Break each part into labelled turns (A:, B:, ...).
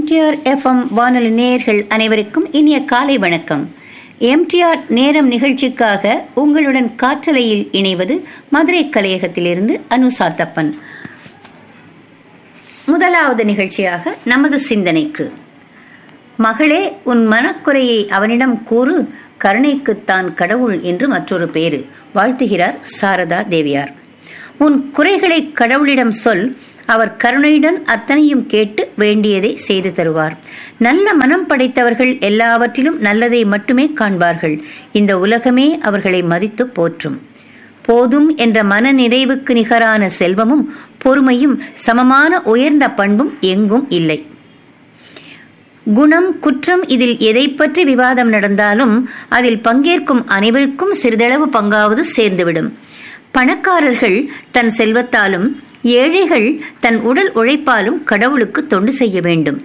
A: MTR FM வானொலி நேயர்கள் அனைவருக்கும் இனிய காலை வணக்கம் எம்டிஆர் நேரம் நிகழ்ச்சிக்காக உங்களுடன் காற்றலையில் இணைவது மதுரை கலையகத்திலிருந்து அனு சாத்தப்பன் முதலாவது நிகழ்ச்சியாக நமது சிந்தனைக்கு மகளே உன் மனக்குறையை அவனிடம் கூறு கருணைக்குத்தான் கடவுள் என்று மற்றொரு பேரு வாழ்த்துகிறார் சாரதா தேவியார் உன் குறைகளை கடவுளிடம் சொல் அவர் கருணையுடன் அத்தனையும் கேட்டு வேண்டியதை செய்து தருவார் நல்ல மனம் படைத்தவர்கள் எல்லாவற்றிலும் நல்லதை மட்டுமே காண்பார்கள் இந்த உலகமே அவர்களை மதித்து போற்றும் போதும் என்ற மன நிறைவுக்கு நிகரான செல்வமும் பொறுமையும் சமமான உயர்ந்த பண்பும் எங்கும் இல்லை குணம் குற்றம் இதில் எதை பற்றி விவாதம் நடந்தாலும் அதில் பங்கேற்கும் அனைவருக்கும் சிறிதளவு பங்காவது சேர்ந்துவிடும் பணக்காரர்கள் தன் செல்வத்தாலும் ஏழைகள் தன் உடல் உழைப்பாலும் கடவுளுக்கு தொண்டு செய்ய வேண்டும்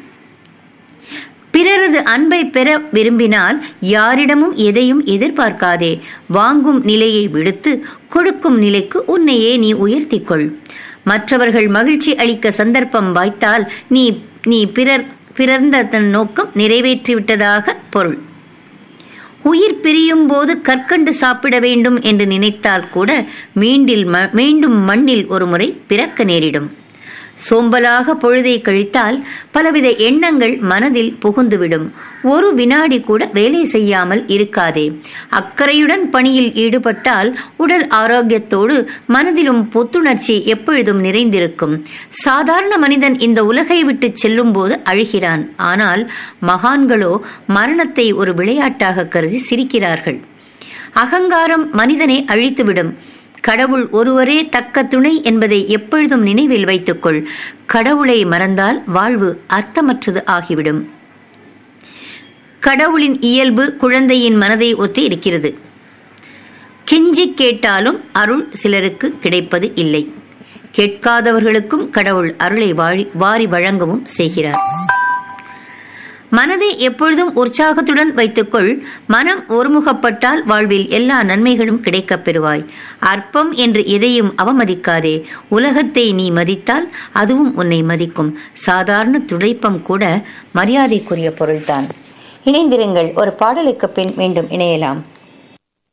A: பிறரது அன்பை பெற விரும்பினால் யாரிடமும் எதையும் எதிர்பார்க்காதே வாங்கும் நிலையை விடுத்து கொடுக்கும் நிலைக்கு உன்னையே நீ உயர்த்திக்கொள் மற்றவர்கள் மகிழ்ச்சி அளிக்க சந்தர்ப்பம் வாய்த்தால் நீ நீ பிறர் பிறந்த தன் நோக்கம் நிறைவேற்றிவிட்டதாக பொருள் உயிர் பிரியும் போது கற்கண்டு சாப்பிட வேண்டும் என்று நினைத்தால் கூட மீண்டில் மீண்டும் மண்ணில் ஒரு முறை பிறக்க நேரிடும் சோம்பலாக பொழுதை கழித்தால் பலவித எண்ணங்கள் மனதில் புகுந்துவிடும் ஒரு வினாடி கூட வேலை செய்யாமல் இருக்காதே அக்கறையுடன் பணியில் ஈடுபட்டால் உடல் ஆரோக்கியத்தோடு மனதிலும் புத்துணர்ச்சி எப்பொழுதும் நிறைந்திருக்கும் சாதாரண மனிதன் இந்த உலகை விட்டு செல்லும் போது அழுகிறான் ஆனால் மகான்களோ மரணத்தை ஒரு விளையாட்டாக கருதி சிரிக்கிறார்கள் அகங்காரம் மனிதனை அழித்துவிடும் கடவுள் ஒருவரே தக்க துணை என்பதை எப்பொழுதும் நினைவில் வைத்துக்கொள் கடவுளை மறந்தால் வாழ்வு அர்த்தமற்றது ஆகிவிடும் கடவுளின் இயல்பு குழந்தையின் மனதை ஒத்து இருக்கிறது கெஞ்சி கேட்டாலும் அருள் சிலருக்கு கிடைப்பது இல்லை கேட்காதவர்களுக்கும் கடவுள் அருளை வாரி வாரி வழங்கவும் செய்கிறார் மனதை எப்பொழுதும் உற்சாகத்துடன் வைத்துக்கொள் மனம் ஒருமுகப்பட்டால் வாழ்வில் எல்லா நன்மைகளும் கிடைக்கப் பெறுவாய் அற்பம் என்று எதையும் அவமதிக்காதே உலகத்தை நீ மதித்தால் அதுவும் உன்னை மதிக்கும் சாதாரண துடைப்பம் கூட மரியாதைக்குரிய பொருள்தான் இணைந்திருங்கள் ஒரு பாடலுக்கு பின் மீண்டும் இணையலாம்